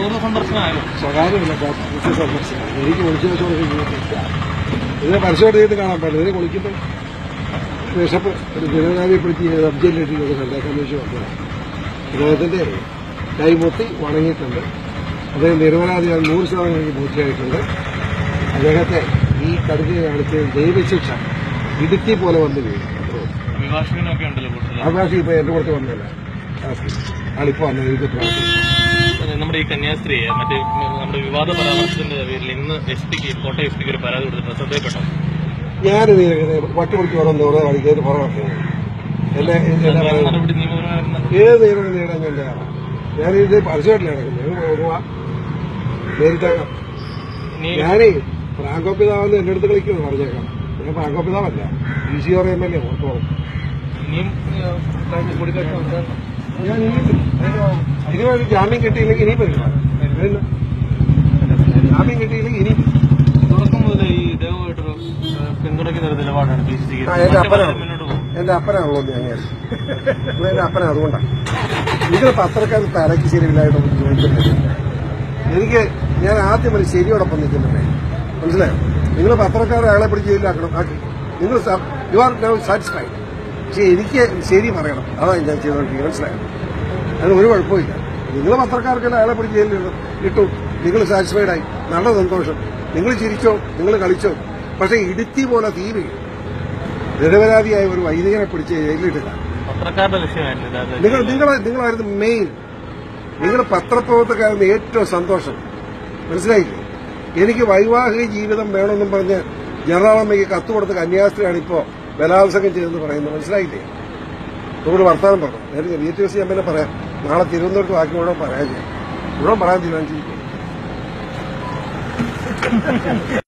പൊതു സന്ദർശനമായോ സ്വകാര്യമല്ല കൃത്യ സന്ദർശനം എനിക്ക് ഒളിച്ചു വെച്ചോളൊക്കെ ജീവിതത്തില്ല ഇതിനെ പരസ്യമായിട്ട് ചെയ്ത് കാണാൻ പാടില്ല ഇതിനെ കുളിക്കുമ്പോൾ വിശപ്പ് ഒരു ദിനനാവിയെ പിടിച്ച് സബ്ജയിലിട്ട് ഒരു സൺഡേ കമ്മീഷൻ വന്നതാണ് അദ്ദേഹത്തിന്റെ കൈമുത്തി വണങ്ങിയിട്ടുണ്ട് അദ്ദേഹം നിരപരാധിയാൽ നൂറ് ശതമാനം എനിക്ക് ബോധ്യമായിട്ടുണ്ട് അദ്ദേഹത്തെ ഈ കടുകയെ കാണിച്ച് ദൈവശിക്ഷ ഇടുക്കി പോലെ വന്ന് വീഴും അഭിഭാഷകനൊക്കെ ഉണ്ടല്ലോ കൂടുതൽ ആകാശം ഇപ്പൊ എന്റെ കൂടെ വന്നല്ല ആളിപ്പോ വന്നത് എനിക്ക് പ്രാർത്ഥിക്കും നമ്മുടെ ഈ കന്യാസ്ത്രീയെ മറ്റേ നമ്മുടെ വിവാദ പരാമർശത്തിന്റെ പേരിൽ ഇന്ന് എസ് പിക്ക് കോട്ടയം എസ് പിക്ക് ഒരു പരാതി കൊടുത്തിട്ടുണ്ട് ശ്രദ്ധയപ്പെട്ടോ ഞാനിത് വട്ടുപിടിച്ച് ഓരോ ഓരോ കളിക്കത് പുറമാക്കുന്നത് എന്നെ എന്നെ പറയുന്നത് നടപടി നിയമപരമായിരുന്ന ഏത് നേരം നേടാൻ ഞാൻ തയ്യാറാണ് ഞാനിത് പരസ്യമായിട്ടില്ല നടക്കുന്നത് ഞങ്ങൾ പോവാ നേരിട്ടേക്കാം നീ ഞാനേ ഫ്രാങ്കോ പിതാവെന്ന് എന്റെ അടുത്ത് കളിക്കുന്നു പറഞ്ഞേക്കാം ഞാൻ ഫ്രാങ്കോ പിതാവല്ല D C or M L A ഓർത്തോളം ഇനിയും കൂടിക്കാഴ്ച ഉണ്ടാകും ഞാൻ ഇനി ഇതിനുവേണ്ടി ജാമ്യം കിട്ടിയില്ലെങ്കിൽ ഇനിയും വരില്ല ജാമ്യം കിട്ടിയില്ലെങ്കിൽ ഇനിയും തുടക്കം മുതൽ ഈ ഇദ്ദേഹമായിട്ടൊരു ഏഹ്, പിന്തുണയ്ക്കുന്ന ഒരു നിലപാടാണ് ബി സി ആ, എന്റെ അപ്പനാണ് മുന്നോട്ട് പോകും എന്റെ അപ്പനാണല്ലോ ഞാൻ നിങ്ങൾ എന്റെ അപ്പനാ അതുകൊണ്ടാണ് നിങ്ങൾ പത്രക്കാർ തലയ്ക്ക് ശരിയില്ലായിട്ടൊന്നും ചോദിക്കുന്നില്ല എനിക്ക് ഞാൻ ആദ്യം ഒരു ശരിയോടൊപ്പം നിൽക്കുന്നുണ്ടേ മനസ്സിലായോ നിങ്ങൾ പത്രക്കാരെ അയാളെ പിടിച്ച് ജയിലിലാക്കണം ആക്കി നിങ്ങൾ യു ആർ നൗ സാറ്റിസ്ഫൈഡ് പക്ഷെ എനിക്ക് ശരി പറയണം അതാണ് ഞാൻ ചെയ്തുകൊണ്ടിരിക്കുന്നത് മനസ്സിലായോ അതിന് ഒരു കുഴപ്പമില്ല നിങ്ങൾ പത്രക്കാർക്കെല്ലാം അയാളെ പിടിച്ച് ജയിലിൽ ഇട്ടു നിങ്ങൾ സാറ്റിസ്ഫൈഡ് ആയി നല്ല സന്തോഷം നിങ്ങൾ ചിരിച്ചോ നിങ്ങൾ കളിച്ചോ പക്ഷെ ഇടുത്തി പോലെ തീ വീഴും നിരപരാധിയായ ഒരു വൈദികനെ പിടിച്ച് ജയിലിലിട്ടില്ല പത്രക്കാരുടെ ലക്ഷ്യമായിരുന്നു ഇത്. നിങ്ങൾ നിങ്ങൾ നിങ്ങളായിരുന്നു മെയിൻ നിങ്ങൾ പത്രപ്രവർത്തകരായിരുന്നു ഏറ്റവും സന്തോഷം മനസ്സിലായില്ലേ എനിക്ക് വൈവാഹിക ജീവിതം വേണമെന്നും പറഞ്ഞ് ജനറാളമ്മയ്ക്ക് കത്ത് കൊടുത്ത കന്യാസ്ത്രീയാണ് ഇപ്പോ ബലാത്സംഗം ചെയ്തെന്ന് പറയുന്നത് മനസ്സിലായില്ലേ നമ്മൾ വർത്തമാനം പറഞ്ഞു നേരത്തെ വി ടി എസ് ഞാൻ പിന്നെ പറയാം നാളെ തിരുവനന്തപുരത്ത് ബാക്കി മുഴുവൻ പറയാൻ ചെയ്യാം മുഴുവൻ പറയാൻ തീരുമാനിച്ചിരിക്കും